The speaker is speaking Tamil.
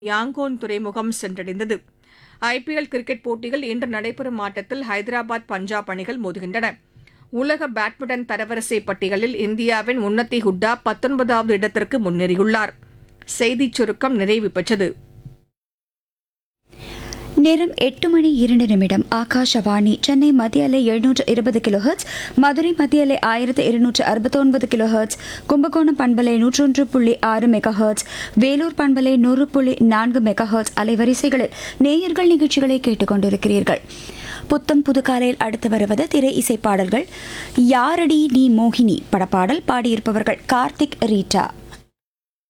யாங்கோன் துறைமுகம் சென்றடைந்தது ஐபிஎல் கிரிக்கெட் போட்டியில் இன்று நடைபெறும் ஆட்டத்தில் ஹைதராபாத் பஞ்சாப் அணிகள் மோதுகின்றன உலக பேட்மிண்டன் தரவரிசை பட்டியலில் இந்தியாவின் உன்னத்தி ஹுட்டா பத்தொன்பதாவது இடத்திற்கு முன்னேறியுள்ளார் செய்திச் சுருக்கம் நிறைவு பெற்றது நேரம் எட்டு மணி இரண்டு நிமிடம் ஆகாஷவாணி சென்னை மத்திய அலை எழுநூற்று இருபது கிலோஹெர்ட்ஸ் மதுரை மத்திய அலை ஆயிரத்து இருநூற்று அறுபத்தொன்பது கிலோஹெர்ட்ஸ் கும்பகோணம் பண்பலை நூற்றொன்று புள்ளி ஆறு மெகா ஹெர்ட்ஸ் வேலூர் பண்பலை நூறு புள்ளி நான்கு மெகா ஹெர்ட்ஸ் அலைவரிசைகளில் நேயர்கள் நிகழ்ச்சிகளை கேட்டுக்கொண்டிருக்கிறீர்கள் புத்தம் புது காலையில் அடுத்து வருவது திரை இசை பாடல்கள் யாரடி நீ மோகினி படப்பாடல் பாடியிருப்பவர்கள் கார்த்திக் ரீட்டா